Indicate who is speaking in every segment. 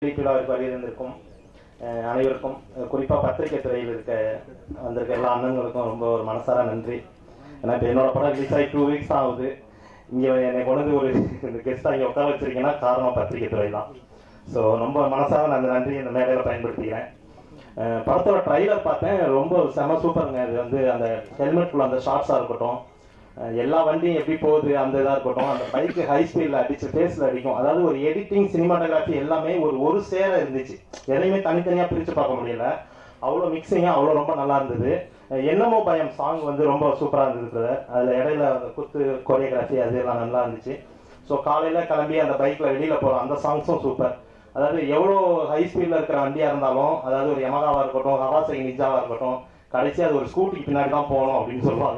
Speaker 1: விழாவிற்கு வருகின்றிருக்கும் அஹ், அனைவருக்கும் அஹ், குறிப்பா பத்திரிகை துறையில் இருக்க வந்திருக்க எல்லா அண்ணன்களுக்கும் ரொம்ப ஒரு மனசார நன்றி ஏன்னா இப்போ என்னோட படம் ரிலீஸ் ஆகி டூ வீக்ஸ் ஆகுது இங்கே என்னை கொண்டு வந்து ஒரு கெஸ்ட்டாக இங்கே உட்கார வச்சிருக்கீங்கன்னா காரணம் பத்திரிகை துறை தான் ஸோ ரொம்ப மனசார நான் அந்த நன்றி இந்த மேடையில் பயன்படுத்திக்கிறேன் அஹ், படத்தோட ட்ரைலர் பார்த்தேன் ரொம்ப செம சூப்பருங்க இது வந்து அந்த ஹெல்மெட்குள்ள அந்த ஷார்ட்ஸாக இருக்கட்டும் அஹ் எல்லா வண்டியும் எப்படி போகுது அந்த இதாக இருக்கட்டும் அந்த பைக்கு ஹை ஸ்பீடில் அடிச்சு ஃபேஸில் அடிக்கும் அதாவது ஒரு எடிட்டிங் சினிமாட்டோகிராஃபி எல்லாமே ஒரு ஒரு சேர இருந்துச்சு எதையுமே தனித்தனியாக பிரித்து பார்க்க முடியல அவ்வளோ மிக்சிங்காக அவ்வளோ ரொம்ப நல்லா இருந்தது அஹ் என்னமோ பயம் சாங் வந்து ரொம்ப சூப்பராக இருந்தது பிரதர் அதில் இடையில அந்த குத்து கொரியோகிராஃபி அது எல்லாம் நல்லா இருந்துச்சு ஸோ காலையில் கிளம்பி அந்த பைக்கில் வெளியில் போகிறோம் அந்த சாங்ஸும் சூப்பர் அதாவது எவ்வளோ ஹை ஸ்பீடில் இருக்கிற வண்டியாக இருந்தாலும் அதாவது ஒரு யமகாவாக இருக்கட்டும் ஹவாசை நிஜாவாக இருக்கட்டும் கடைசி அது ஒரு ஸ்கூட்டிக்கு பின்னாடி தான் போகணும் அப்படின்னு சொல்லுவாங்க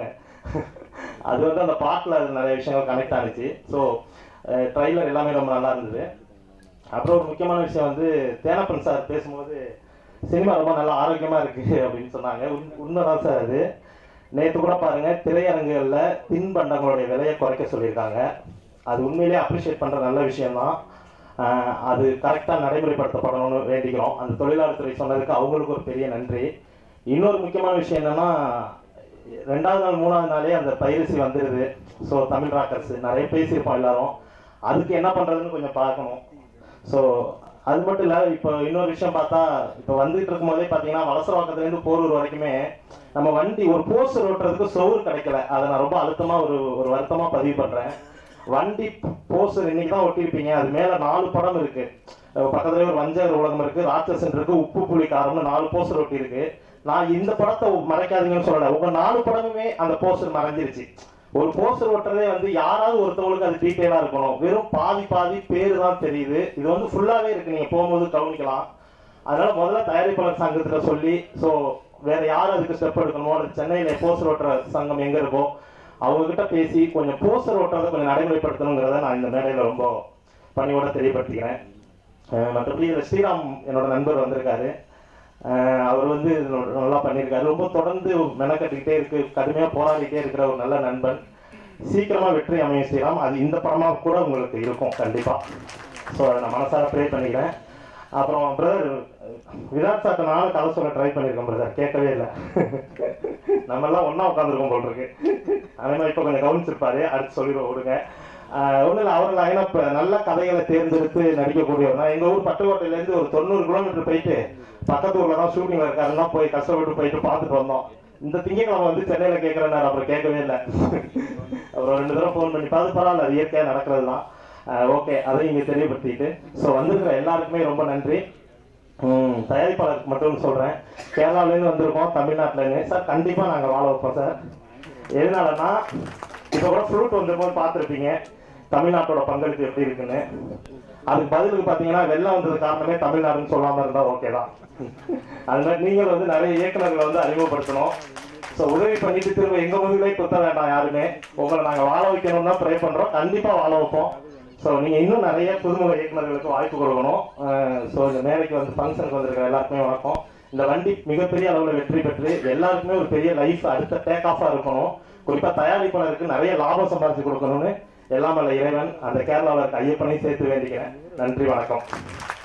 Speaker 1: அது வந்து அந்த பாட்டில் அது நிறைய விஷயங்கள் கனெக்ட் ஆனிச்சு ஸோ ட்ரைலர் எல்லாமே ரொம்ப நல்லா இருந்தது அப்புறம் ஒரு முக்கியமான விஷயம் வந்து தேனப்பன் சார் பேசும்போது சினிமா ரொம்ப நல்லா ஆரோக்கியமாக இருக்கு அப்படின்னு சொன்னாங்க உண்- உண்மைதான் சார் அது நேற்று கூட பாருங்க திரையரங்குகளில் தின்பண்டங்களுடைய விலையை குறைக்க சொல்லியிருக்காங்க அது உண்மையிலேயே அப்ரிஷியேட் பண்ணுற நல்ல விஷயம்தான் ஆஹ் அது கரெக்டாக நடைமுறைப்படுத்தப்படணும்னு வேண்டிக்கிறோம் அந்த தொழிலாளர் துறை சொன்னதுக்கு அவங்களுக்கு ஒரு பெரிய நன்றி இன்னொரு முக்கியமான விஷயம் என்னன்னா ரெண்டாவது நாள் மூணாவது நாளே அந்த பைரசி வந்துடுது ஸோ தமிழ் ராக்கர்ஸ் நிறைய பேசியிருப்போம் எல்லாரும் அதுக்கு என்ன பண்ணுறதுன்னு கொஞ்சம் பார்க்கணும் ஸோ அது மட்டும் இல்லை இப்போ இன்னொரு விஷயம் பார்த்தா இப்போ வந்துட்டு இருக்கும்போதே பார்த்தீங்கன்னா வலசரவாக்கத்துலேருந்து போரூர் வரைக்குமே நம்ம வண்டி ஒரு போஸ்டர் ஓட்டுறதுக்கு சோறு கிடைக்கல அதை நான் ரொம்ப அழுத்தமாக ஒரு ஒரு வருத்தமாக பதிவு பண்ணுறேன் வண்டி போஸ்டர் இன்னைக்கு தான் ஒட்டியிருப்பீங்க அது மேலே நாலு படம் இருக்கு அஹ் பக்கத்துலயே ஒரு வஞ்சகர் உலகம் இருக்கு ராட்சசன் இருக்கு உப்பு புலி காரம்னு நாலு போஸ்டர் ஒட்டி இருக்கு நான் இந்த படத்தை மறைக்காதீங்கன்னு சொல்லல உங்க நாலு படமுமே அந்த போஸ்டர் மறைஞ்சிருச்சு ஒரு போஸ்டர் ஒட்டுறதே வந்து யாராவது ஒருத்தவங்களுக்கு அது டீட்டெயிலா இருக்கணும் வெறும் பாதி பாதி பேரு தான் தெரியுது இது வந்து ஃபுல்லாவே இருக்கு நீங்க போகும்போது கவனிக்கலாம் அதனால முதல்ல தயாரிப்பாளர் சங்கத்துல சொல்லி ஸோ வேற யார் அதுக்கு ஸ்டெப் எடுக்கணுமோ அது சென்னையில போஸ்டர் ஓட்டுற சங்கம் எங்க இருக்கோ அவங்க கிட்ட பேசி கொஞ்சம் போஸ்டர் ஓட்டுறதை கொஞ்சம் நடைமுறைப்படுத்தணுங்கிறத நான் இந்த மேடையில ரொம்ப பணியோட தெரியப்படுத்திக்கிறேன் அஹ் மற்றபடி இதுல ஸ்ரீராம் என்னோட நண்பர் வந்திருக்காரு அஹ் அவர் வந்து இதுல நல்லா பண்ணியிருக்காரு ரொம்ப தொடர்ந்து மெனக்கட்டுக்கிட்டே இருக்கு கடுமையா போராடிட்டே இருக்கிற ஒரு நல்ல நண்பன் சீக்கிரமா வெற்றி அமையும் ஸ்ரீராம் அது இந்த படமா கூட உங்களுக்கு இருக்கும் கண்டிப்பா ஸோ அதை நான் மனசார ப்ரே பண்ணிக்கிறேன் அப்புறம் பிரதர் விராட் சார்ட்ட நானும் கதை சொல்ல ட்ரை பண்ணியிருக்கேன் பிரதர் கேட்கவே இல்லை நம்ம எல்லாம் ஒண்ணா உட்காந்துருக்கோம் போல் இருக்கு அதே மாதிரி இப்போ கொஞ்சம் கவனிச்சிருப்பாரு அடுத்து சொல்லிடுவோம் விடுங்க ஒன்றும் இல்லை அவர் லைனப் நல்ல கதைகளை தேர்ந்தெடுத்து நடிக்கக்கூடியவர் நான் எங்கள் ஊர் பட்டுக்கோட்டையிலேருந்து ஒரு தொண்ணூறு கிலோமீட்டர் போயிட்டு பக்கத்து ஊரில் தான் ஷூட்டிங்கில் இருக்காருன்னா போய் கஷ்டப்பட்டு போயிட்டு பார்த்துட்டு வந்தோம் இந்த திங்கக்கிழமை வந்து சென்னையில் கேட்குறேன் அப்புறம் கேட்கவே இல்லை அப்புறம் ரெண்டு தடவை ஃபோன் பண்ணி பார்த்து பரவாயில்ல அது இயற்கையாக நடக்கிறது தான் ஓகே அதையும் இங்கே தெரியப்படுத்திட்டு ஸோ வந்திருக்கிற எல்லாருக்குமே ரொம்ப நன்றி ம், தயாரிப்பாளருக்கு மட்டும் சொல்கிறேன் கேரளாலேருந்து வந்திருக்கோம் தமிழ்நாட்டிலேருந்து சார் கண்டிப்பாக நாங்கள் வாழ வைப்போம் சார் எதனாலனா இப்போ கூட ஃப்ரூட் வந்திருக்கும்போது பார்த்துருப்பீங்க தமிழ்நாட்டோட பங்களிப்பு எப்படி இருக்குன்னு அதுக்கு பதிலுக்கு பார்த்தீங்கன்னா வெள்ளம் வந்தது காரணமே தமிழ்நாடுன்னு சொல்லாமல் இருந்தால் ஓகே தான் அது மாதிரி நீங்கள் வந்து நிறைய இயக்குநர்களை வந்து அறிமுகப்படுத்தணும் ஸோ உதவி பண்ணிட்டு திரும்ப எங்கள் முதுகிலே குத்த வேண்டாம் யாருமே உங்களை நாங்கள் வாழ வைக்கணும்னு தான் ப்ரே பண்ணுறோம் கண்டிப்பாக வாழ வைப்போம் ஸோ நீங்கள் இன்னும் நிறைய புதுமுக இயக்குநர்களுக்கு வாய்ப்பு கொடுக்கணும் ஸோ இந்த மேடைக்கு வந்து ஃபங்க்ஷனுக்கு வந்திருக்கிற எல்லாருக்குமே வணக்கம் இந்த வண்டி மிகப்பெரிய அளவில் வெற்றி பெற்று எல்லாருக்குமே ஒரு பெரிய லைஃப் அடுத்த டேக் ஆஃபாக இருக்கணும் குறிப்பாக தயாரிப்பாளருக்கு நிறைய லாபம் சம்பாதிச்சு கொடுக்கணும்னு எல்லாம் வல்ல இறைவன் அந்த கேரளாவில் இருக்க ஐயப்பனையும் சேர்த்து வேண்டிக்கிறேன் நன்றி வணக்கம்